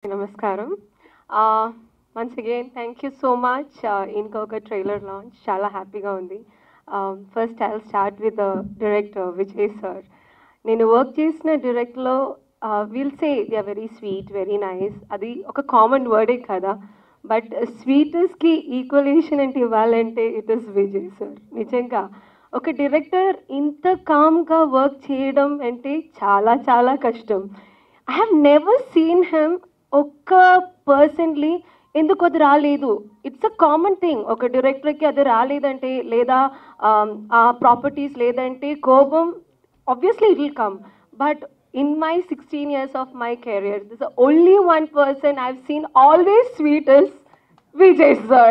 నమస్కారం once again thank you so much ఇంకొక trailer launch చాలా హ్యాపీగా ఉంది first I start with director Vijay sir నేను వర్క్ చేసిన డైరెక్ట్లో will say they are very sweet very nice అది ఒక కామన్ వర్డే కదా బట్ స్వీటెస్కి ఈక్వలేషన్ అంటే ఇవ్వాలంటే ఇట్ ఇస్ విజయ్ సార్ నిజంగా ఒక డైరెక్టర్ ఇంత కామ్గా వర్క్ చేయడం అంటే చాలా చాలా కష్టం I have never seen him ఒక్క పర్సన్లీ ఎందుకు అది రాలేదు ఇట్స్ అ కామన్ థింగ్ ఒక డైరెక్టర్కి అది రాలేదంటే లేదా um, ఆ ప్రాపర్టీస్ లేదంటే కోపం obviously it will come but in my 16 years of my career there's only one person i've seen always sweet is vijay sir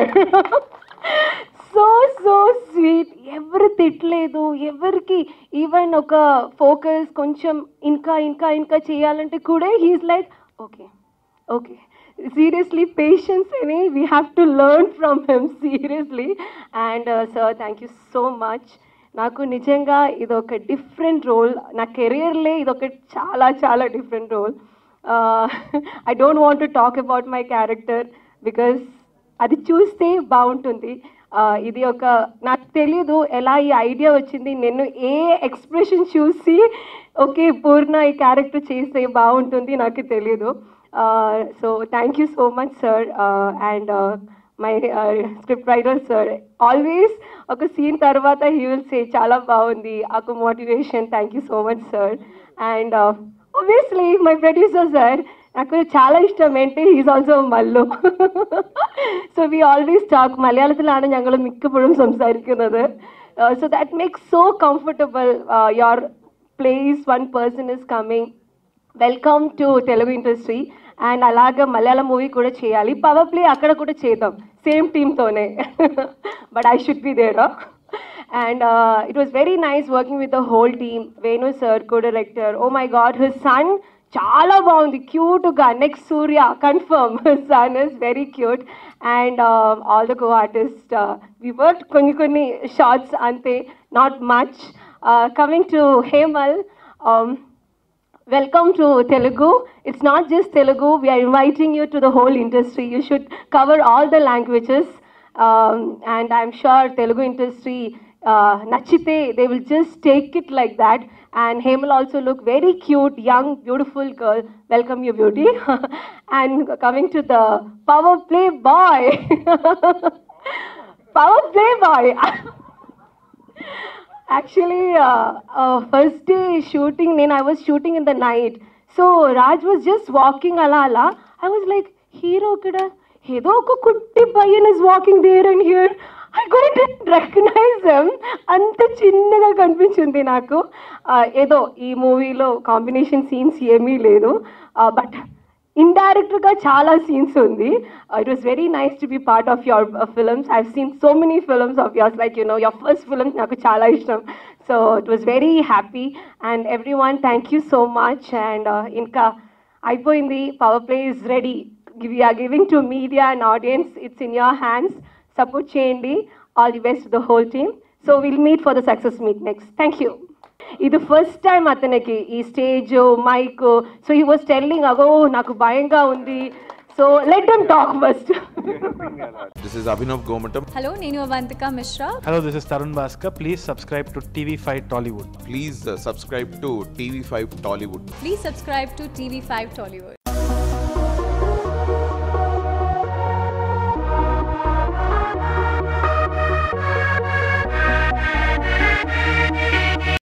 so so sweet ఎవరు తిట్టలేదు ఎవరికి ఈవెన్ ఒక ఫోకస్ కొంచెం ఇంకా ఇంకా ఇంకా చేయాలంటే కూడా he's like okay okay seriously patience అని we have to learn from him seriously and sir thank you so much నాకు నిజంగా ఇది ఒక డిఫరెంట్ రోల్ నా కెరియర్లే ఇది ఒక చాలా చాలా different role I don't want to talk about my character because అది చూస్తే బాగుంటుంది Uh, ఇది ఒక నాకు తెలియదు ఎలా ఈ ఐడియా వచ్చింది నేను ఏ ఎక్స్ప్రెషన్ చూసి ఓకే పూర్ణ ఈ క్యారెక్టర్ చేస్తే బాగుంటుంది నాకు తెలియదు so thank you so much sir and my script writer sir always ఒక సీన్ తర్వాత హీ విల్ సే చాలా బాగుంది ఒక motivation thank you so much sir and obviously my producer sir నాకు చాలా ഇഷ്ടം ఏంటి he's also Mallu so we always talk മലയാളത്തിലാണ് ഞങ്ങൾ മിക്കപ്പോഴും സംസാരിക്കുന്നത് so that makes so comfortable your place one person is coming welcome to Telugu industry and అలాగే Malayalam movie కూడా చేయాలి పవర్ ప్లే అక్కడ కూడా చేద్దాం సేమ్ టీమ్తోనే but I should be there and it was very nice working with the whole team Venu sir co director oh my god his son చాలా బాగుంది క్యూట్గా next Surya confirm son is very cute and all the co artist we work కొన్ని కొన్ని shorts అంతే not much coming to హేమల్ welcome to Telugu. It's not just Telugu. We are inviting you to the whole industry. You should cover all the languages. Um, and I'm sure Telugu industry, uh, Nachite, they will just take it like that. And Hemal also look very cute, young, beautiful girl. Welcome you, beauty. and coming to the power play boy. power play boy. actually uh, uh, first day shooting then i was shooting in the night so raj was just walking ala ala i was like hero kada ఏదో ఒక కుట్టి పయ్యన్ is walking there and here I got recognize him అంత చిన్నగా కనిపించింది నాకు Uh, ఏదో ఈ మూవీలో కాంబినేషన్ సీన్స్ ఏమీ లేదు బట్ ఇండైరెక్ట్గా చాలా సీన్స్ ఉంది it was very nice to be part of your films I seen so many films of yours like you know your first films నాకు చాలా ఇష్టం so it was very happy and every one thank you so much and ఇంకా అయిపోయింది power play is ready are giving to media and audience it's in your hands support చేయండి all the best the whole team so will meet for the success meet next thank you ఇది first time అతనికి ఈ stage mike so he was telling ago నాకు భయంగా ఉంది so let them talk first This is Abhinav Gomatam. Hello నేను Avantika Mishra Hello, this is Tarun Bhaskar. Please subscribe to TV5 Tollywood. Please uh, subscribe to TV5 Tollywood. Please subscribe to TV five Tollywood